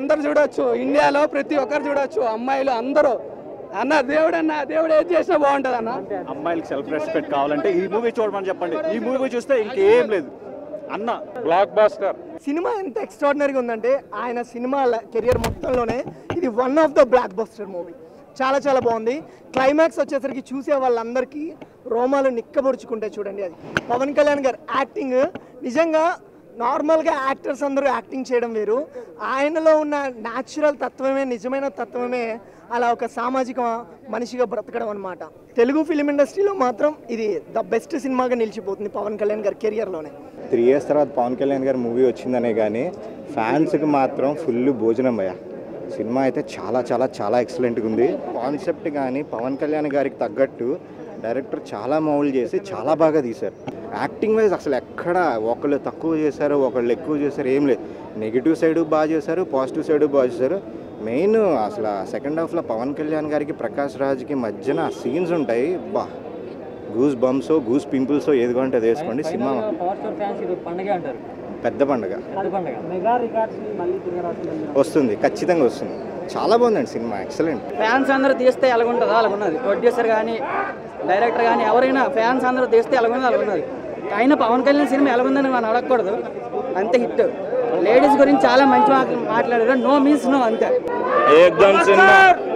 అందరు చూడొచ్చు ఇండియాలో ప్రతి ఒక్కరు చూడొచ్చు అమ్మాయిలు అందరూ అన్న దేవుడు అన్న దేవుడు ఏది చేసినా బాగుంటది అన్న అమ్మాయిలకి సెల్ఫ్ రెస్పెక్ట్ కావాలంటే ఈ మూవీ చూడమని చెప్పండి ఈ మూవీ చూస్తే ఇంకేం లేదు అన్న బ్లాక్ బాస్టర్ సినిమా ఎంత ఎక్స్ట్రాడినరీగా ఉందంటే ఆయన సినిమా కెరియర్ మొత్తంలోనే ఇది one of the blockbuster movie చాలా చాలా బాగుంది క్లైమాక్స్ వచ్చేసరికి చూసే వాళ్ళందరికీ రోమాలు నిక్కబొడుచుకుంటే చూడండి అది పవన్ కళ్యాణ్ గారు యాక్టింగ్ నిజంగా నార్మల్గా యాక్టర్స్ అందరూ యాక్టింగ్ చేయడం వేరు ఆయనలో ఉన్న న్యాచురల్ తత్వమే నిజమైన తత్వమే అలా ఒక సామాజిక మనిషిగా బ్రతకడం అనమాట తెలుగు ఫిలిం ఇండస్ట్రీలో మాత్రం ఇది ద బెస్ట్ సినిమాగా నిలిచిపోతుంది పవన్ కళ్యాణ్ గారి కెరియర్లోనే త్రీ ఇయర్స్ తర్వాత పవన్ కళ్యాణ్ గారి మూవీ వచ్చిందనే కానీ ఫ్యాన్స్కి మాత్రం ఫుల్ భోజనం భయ సినిమా అయితే చాలా చాలా చాలా ఎక్సలెంట్గా ఉంది కాన్సెప్ట్ కానీ పవన్ కళ్యాణ్ గారికి తగ్గట్టు డైరెక్టర్ చాలా మౌలు చేసి చాలా బాగా తీశారు యాక్టింగ్ వైజ్ అసలు ఎక్కడ ఒకళ్ళు తక్కువ చేశారు ఒకళ్ళు ఎక్కువ చేశారు ఏం లేదు నెగిటివ్ సైడ్ బాగా చేశారు పాజిటివ్ సైడ్ బాగా చేశారు మెయిన్ అసలు సెకండ్ హాఫ్లో పవన్ కళ్యాణ్ గారికి ప్రకాష్ రాజ్కి మధ్యన సీన్స్ ఉంటాయి బా గూస్ బంప్స్ గూస్ పింపుల్స్ ఏది కొంటే అది వేసుకోండి సినిమా పండగ అంటారు పెద్ద పండుగ పెద్ద పండగ మెగా రికార్డ్స్ మళ్ళీ తిరగరాస్తుంది వస్తుంది ఖచ్చితంగా వస్తుంది చాలా బాగుందండి సినిమా ఎక్సలెంట్ ఫ్యాన్స్ అందరూ తీస్తే ఎలాగుంటుందో అలాగున్నది ప్రొడ్యూసర్ కానీ డైరెక్టర్ కానీ ఎవరైనా ఫ్యాన్స్ అందరూ తీస్తే ఎలాగుందో అలాగున్నది అయినా పవన్ కళ్యాణ్ సినిమా ఎలాగుందని మనం అడగకూడదు అంతే హిట్ లేడీస్ గురించి చాలా మంచి మాటలు మాట్లాడారు నో మీన్స్ నో అంతే एकदम सिनेमा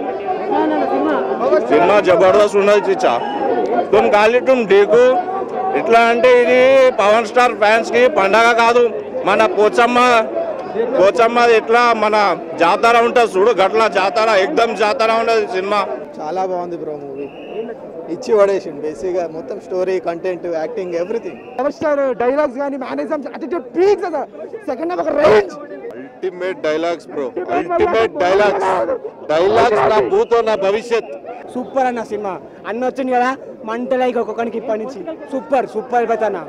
సినిమా జబర్దస్త్ ఉన్నది చిచ్చా తుమ్ ఖాళీ తుమ్ డీకు ఇట్లా అంటే ఇది పవన్ స్టార్ ఫ్యాన్స్ కి పండగ కాదు మన పోచమ్మ పోచమ్మ ఇట్లా మన జాతర ఉంటుంది చూడు గట్ల జాతర ఎక్దమ్ జాతర ఉండదు సినిమా చాలా బాగుంది బ్రో మూవీ ఇచ్చి పడేసిండు బేసిక్గా మొత్తం story content acting everything ever star dialogues కానీ మేనేజమ్స్ అటిట్యూడ్ పీక్స్ అసలు సెకండ్ హాఫ్ ఒక range ultimate dialogues bro ultimate dialogues dialogues నా భూతో నా భవిష్యత్ సూపర్ అన్న సినిమా అన్న వచ్చింది కదా మంటలైకి ఒక్కొక్కరికి ఇప్పటి నుంచి సూపర్ సూపర్ అయిపోతా అన్న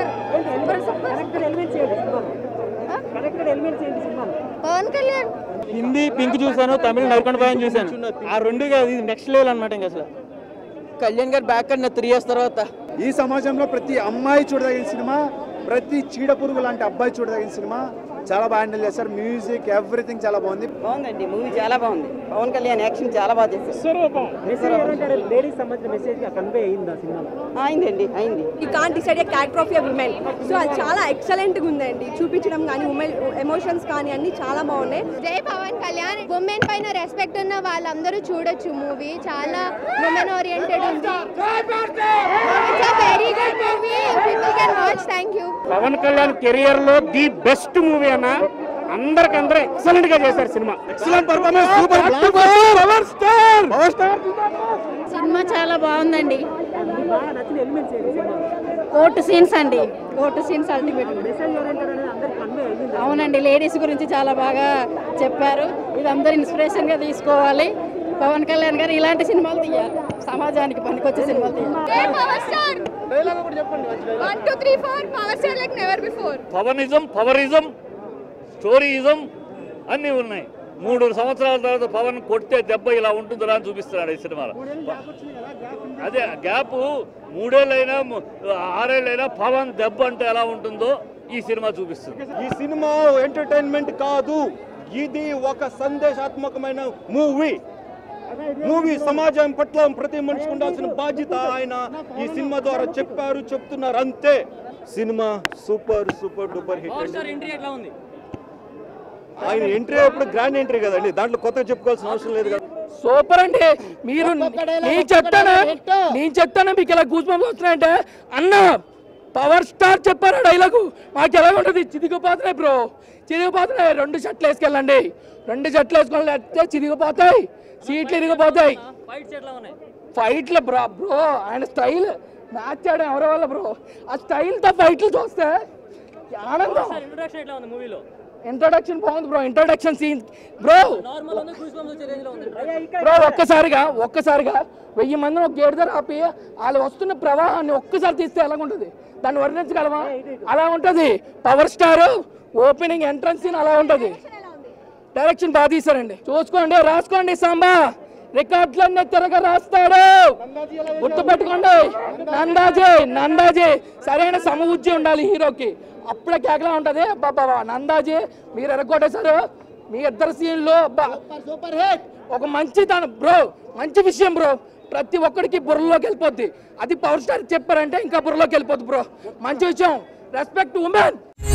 పవన్ కళ్యాణ్ హిందీ పింక్ చూసాను తమిళ నరకొండ పైన చూసాను ఆ రెండు ఇది నెక్స్ట్ లెవెల్ అనమాట ఇంకా అసలు కళ్యాణ్ గారు బ్యాక్ అన్న త్రీ ఇయర్స్ తర్వాత ఈ సమాజంలో ప్రతి అమ్మాయి చూడదగిన సినిమా ప్రతి చీడ పురుగు లాంటి అబ్బాయి చూడదగిన సినిమా చాలా బాగా హ్యాండిల్ చేశారు మ్యూజిక్ ఎవ్రీథింగ్ చాలా బాగుంది బాగుందండి మూవీ చాలా బాగుంది పవన్ కళ్యాణ్ యాక్షన్ చాలా బాగా చేశారు లేడీస్ సంబంధించిన మెసేజ్ కన్వే అయిందా సినిమాలో అయిందండి అయింది you can't decide a character of your women so అది చాలా ఎక్సలెంట్గా ఉందండి చూపించడం కానీ ఉమెన్ ఎమోషన్స్ కానీ అన్ని చాలా బాగున్నాయి జై పవన్ కళ్యాణ్ ఉమెన్ పైన రెస్పెక్ట్ ఉన్న వాళ్ళందరూ చూడొచ్చు మూవీ చాలా ఉమెన్ ఓరియంటెడ్ ఉంది very good movie people can watch thank you Pawan Kalyan career లో ది బెస్ట్ మూవీ అన్న అందరికందరూ ఎక్సలెంట్ గా చేశారు cinema excellent performance super power star power star cinema చాలా బాగుందండి కోర్టు సీన్స్ అండి కోర్టు సీన్స్ అల్టిమేట్ అవునండి లేడీస్ గురించి చాలా బాగా చెప్పారు ఇది అందరు ఇన్స్పిరేషన్ గా తీసుకోవాలి పవన్ కళ్యాణ్ గారు ఇలాంటి సినిమాలు తీయాలి సమాజానికి పనికొచ్చే సినిమాలు తీయాలి power star one two three four power star like never before పవనిజం పవరిజం స్టోరీయిజం అన్నీ ఉన్నాయి మూడు సంవత్సరాల తర్వాత పవన్ కొడితే దెబ్బ ఇలా ఉంటుందిరా అని చూపిస్తున్నాడు ఈ సినిమాలో అదే గ్యాప్ మూడేళ్ళైనా ము- ఆరేళ్ళైనా పవన్ దెబ్బ అంటే ఎలా ఉంటుందో ఈ సినిమా చూపిస్తుంది ఈ సినిమా ఎంటర్టైన్మెంట్ కాదు ఇది ఒక సందేశాత్మకమైన మూవీ మూవీ సమాజం పట్ల ప్రతి మనిషికి ఉండాల్సిన బాధ్యత ఆయన ఈ సినిమా ద్వారా చెప్పారు చెప్తున్నారు అంతే cinema super super duper hit entry ఎట్లా ఉంది ఆయన ఎంట్రీ ఎప్పుడు గ్రాండ్ ఎంట్రీ కదండి దాంట్లో కొత్తగా చెప్పుకోవాల్సిన అవసరం లేదు కదా సూపర్ అండి మీరు నేను చెప్తానా నేను చెప్తానా మీకు ఇలా గూస్ బంప్స్ వస్తున్నాయంటే అన్న పవర్ స్టార్ చెప్పారు డైలాగు మాకు ఎలా ఉంటుంది చిదిగిపోతున్నాయి బ్రో చిరిగిపోతున్నాయి రెండు షర్ట్లు వేసుకెళ్ళండి రెండు షర్ట్లు వేసుకొని లేకపోతే చిరిగిపోతాయి సీట్లు ఇరిగిపోతాయి ఫైట్స్ ఎట్లా ఉన్నాయి ఫైట్లు బ్రో బ్రో ఆయన స్టైల్ మ్యాచ్ చేయడం ఎవరి వల్ల బ్రో ఆ స్టైల్తో ఫైట్లు చూస్తే ఆనందం ఇంట్రొడక్షన్ ఎట్లా ఉంది మూవీలో ఇంట్రొడక్షన్ బాగుంది bro introduction scene bro normal ఉంది గూస్ బంప్స్ వచ్చే రేంజ్ లో ఉంది బ్రో ఒక్కసారిగా ఒక్కసారిగా వెయ్యి మందిని ఒక గేట్ దగ్గర ఆపి వాళ్ళు వస్తున్న ప్రవాహాన్ని ఒక్కసారి తీస్తే ఎలాగుంటుంది దాన్ని వర్ణించగలమా అలా ఉంటుంది power star opening entrance scene అలా ఉంటుంది డైరెక్షన్ బాగా తీశారండి చూసుకోండి రాసుకోండి సాంబా రికార్డులన్నీ తిరగ రాస్తాడు గుర్తు పెట్టుకోండి నందాజీ నందాజీ సరైన సమబుద్ధి ఉండాలి హీరోకి అప్పుడే కేకలా ఉంటది బాబా నందాజీ మీరు ఎరగొట్టేశారు మీ ఇద్దరు సీన్లో సూపర్ హిట్ ఒక మంచి తన బ్రో మంచి విషయం బ్రో ప్రతి ఒక్కడికి బుర్రలోకి వెళ్ళిపోద్ది అది పవర్ స్టార్ చెప్పారంటే ఇంకా బుర్రలోకి వెళ్ళిపోద్ది బ్రో మంచి విషయం రెస్పెక్ట్ ఉమెన్